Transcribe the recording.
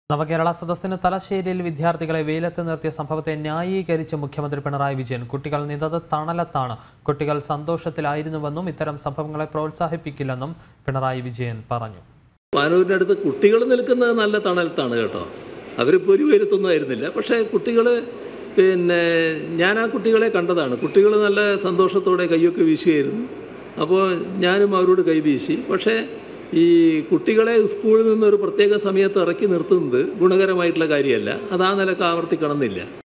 നവകേരള സദസ്സിന് തലശ്ശേരിയിൽ വിദ്യാർത്ഥികളെ വെയിലത്ത് നിർത്തിയ സംഭവത്തെ ന്യായീകരിച്ച് മുഖ്യമന്ത്രി പിണറായി വിജയൻ കുട്ടികൾ നിതത് തണലത്താണ് കുട്ടികൾ സന്തോഷത്തിലായിരുന്നുവെന്നും ഇത്തരം സംഭവങ്ങളെ പ്രോത്സാഹിപ്പിക്കില്ലെന്നും പിണറായി വിജയൻ പറഞ്ഞു മാനൂരിൻ്റെ അടുത്ത് കുട്ടികൾ നിൽക്കുന്നത് നല്ല തണലത്താണ് കേട്ടോ അവരിപ്പോൾ ഒരു ഉയരത്തൊന്നും ആയിരുന്നില്ല പക്ഷേ കുട്ടികൾ പിന്നെ ഞാൻ ആ കുട്ടികളെ കണ്ടതാണ് കുട്ടികൾ നല്ല സന്തോഷത്തോടെ കൈയൊക്കെ വീശുകയായിരുന്നു അപ്പോൾ ഞാനും അവരോട് കൈ വീശി പക്ഷേ ഈ കുട്ടികളെ സ്കൂളിൽ നിന്ന് ഒരു പ്രത്യേക സമയത്ത് ഇറക്കി നിർത്തുന്നത് ഗുണകരമായിട്ടുള്ള കാര്യമല്ല അത് ആ നിലക്ക് ആവർത്തിക്കണമെന്നില്ല